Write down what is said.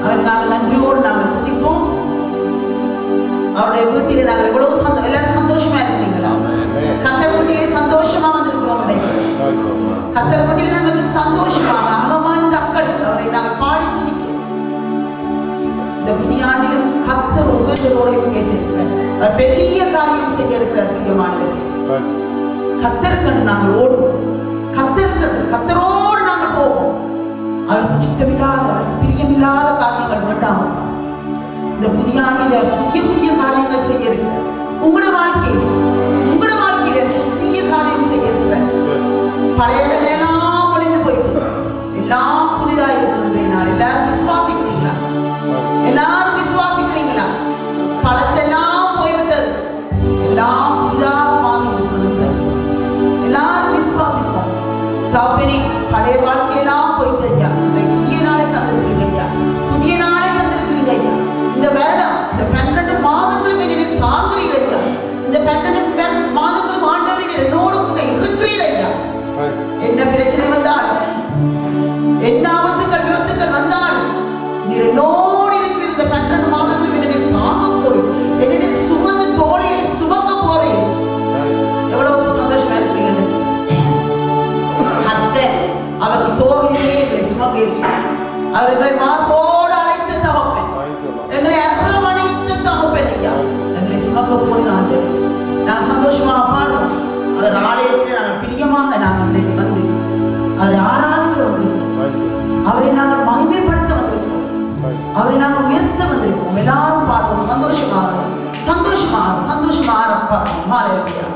அவர் நாங்கள் நன்றியோடு நாங்கள் துதிப்போம் அவருடைய வீட்டிலே நாங்கள் எவ்வளவு சந்தோ எல்லாரும் சந்தோஷமா இருக்கிறீங்களா கத்தர் வீட்டிலே சந்தோஷமா வந்திருக்கிறோம் உடைய கத்தர் வீட்டிலே நாங்கள் சந்தோஷமாக அகமாய்ந்த அக்களுக்கு அவரை நாங்கள் பாடி துதிக்கிறோம் இந்த புதிய ஆண்டிலும் கத்தர் ஒவ்வொருவரோடையும் பேசியிருக்கிறார் அவர் பெரிய காரியம் செய்ய இருக்கிறார் பிரியமானவர்களே கத்தருக்கன்று நாங்கள் ஓடுவோம் கத்தருக்கன்று கத்தரோடு நாங்கள் போவோம் அவருக்கு சித்தமில்லாத அவருக்கு பிரியமில்லாத காரியங்கள் வேண்டாம் இந்த புதிய ஆண்டில புதிய புதிய காரியங்கள் செய்ய இருக்கிறார் உங்களோட வாழ்க்கையில் உங்களோட வாழ்க்கையில புதிய காரியம் செய்ய இருக்கிறார் பழையவனெல்லாம் ஒளிந்து போயிட்டு எல்லாம் புதிதா இருக்கிறது நான் எல்லாரும் விசுவாசிக்கிறீங்களா எல்லாரும் விசுவாசிக்கிறீங்களா பழசெல்லாம் போய்விட்டது எல்லாம் புதிதாக மாறி இருக்கிறது எல்லாரும் விசுவாசிப்போம் தகப்பனே பழைய வாழ்க்கையெல்லாம் போயிட்டு ஐயா இன்றைக்கு புதிய நாளை தந்திருக்கிறீங்க ஐயா புதிய நாளை தந்திருக்கிறீங்க ஐயா இந்த வருடம் இந்த பன்னெண்டு மாதங்களுக்கு நீங்க தாங்குறீங்க ஐயா இந்த பன்னெண்டு பே- மாதங்களும் ஆண்டவரை நீர் என்னோடு கூட இருக்கிறீர் ஐயா என்ன பிரச்சனை வந்தால் என்ன ஆபத்துக்கள் விபத்துக்கள் வந்தால் நீர் என்னோடு இருக்கிற இந்த பன்னெண்டு மாதங்கள் என்னை நீர் தாங்க போறேன் என்னை நீர் சுமந்து தோளிலே சுமக்க போறேன் எவ்வளவு சந்தோஷமா இருக்கிறீங்க அத்தை அவர்கள் தோளிலே எங்களை சுமக்க இருக்கிறார் அவர்களை மார்போடு அழைத்து தகப்பேன் எங்களை அரவணைத்து தகப்பேன் ஐயா எங்களை சுமக்க போறேன் ஆண்டவர் நான் சந்தோஷமாக பாடுவோம் அவர் ஆலயத்தில் நாங்கள் பிரியமாக நாங்கள் இன்றைக்கு வந்து அவரை ஆராதிக்க வந்திருக்கிறோம் அவரை நாங்கள் மகிமைப்படுத்த வந்திருக்கிறோம் அவரை நாங்கள் உயர்த்த வந்திருக்கிறோம் எல்லாரும் பார்ப்போம் சந்தோஷமாக சந்தோஷமாக சந்தோஷமாக ஆரம்பிப்போம் மாலை